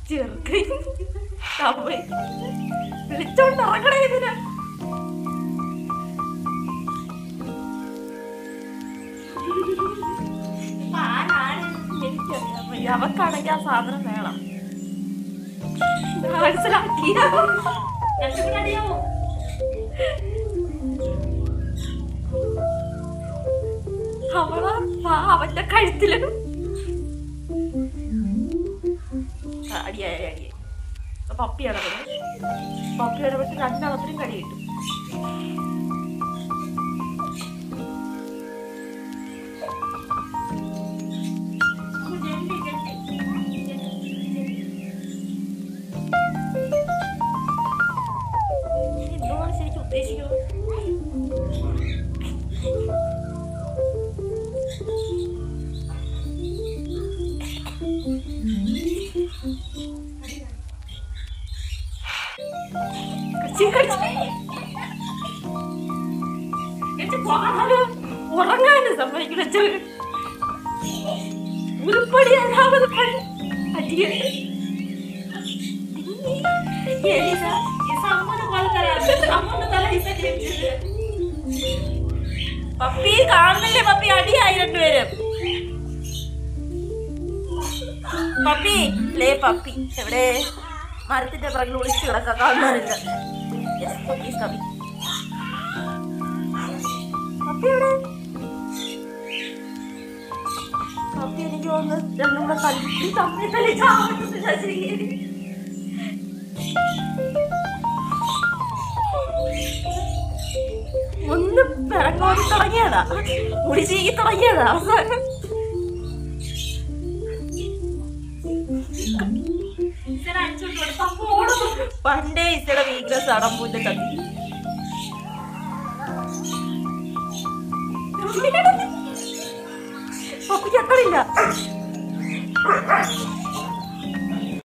ചെറുക്കൻ അമ്മേ വിളിച്ചോണ്ട് ഇറങ്ങണേ ഇതിന് ഇപ്പൊ ആരാണെന്ന് എനിക്കറിയാൻ വയ്യ. അവക്കാണെങ്കിൽ ആ സാധനം വേണം മനസ്സിലാക്കിയ രക്ഷപ്പെടാതെയാവോ അവളെ ആ അവന്റെ കഴുത്തിലും അടിയായ അടിയായി പപ്പി ഇടപെടും പപ്പി ഇടപെട്ട് രണ്ടാമത്തിനും കടി കിട്ടും എന്തുവാണ് ശരിക്കും ഉദ്ദേശിക്കുന്നത് കച്ചി കച്ചി എന്റെ പാല് ഉറങ്ങാനും സമ്മതിക്കില്ല ചെറു ഉരുപ്പടി അനാമത് അടിയ പപ്പി കാണുന്നില്ലേ പപ്പി അടിയായി രണ്ടുപേരും പപ്പി ലേ പപ്പി എവിടെ മരത്തിന്റെ പിറകിൽ ഒളിച്ചു കിടക്കാൻ കാണുന്നില്ല Yes, puppy is coming. Puppy എവിടെ പപ്പി എനിക്ക് തോന്നുന്നു രണ്ടും കൂടെ തല്ലി തമ്മി തല്ലി ചാവുന്നത് ശശികേരി ഒന്ന് പിറങ്ങോടി തുടങ്ങിയതാ മുടി ചീകി തുടങ്ങിയതാ അവസാനം പണ്ടേ ഇസയുടെ വീക്ക്നെസ് അടമ്പൂന്റെ ചതി പപ്പിക്ക് എത്തണില്ല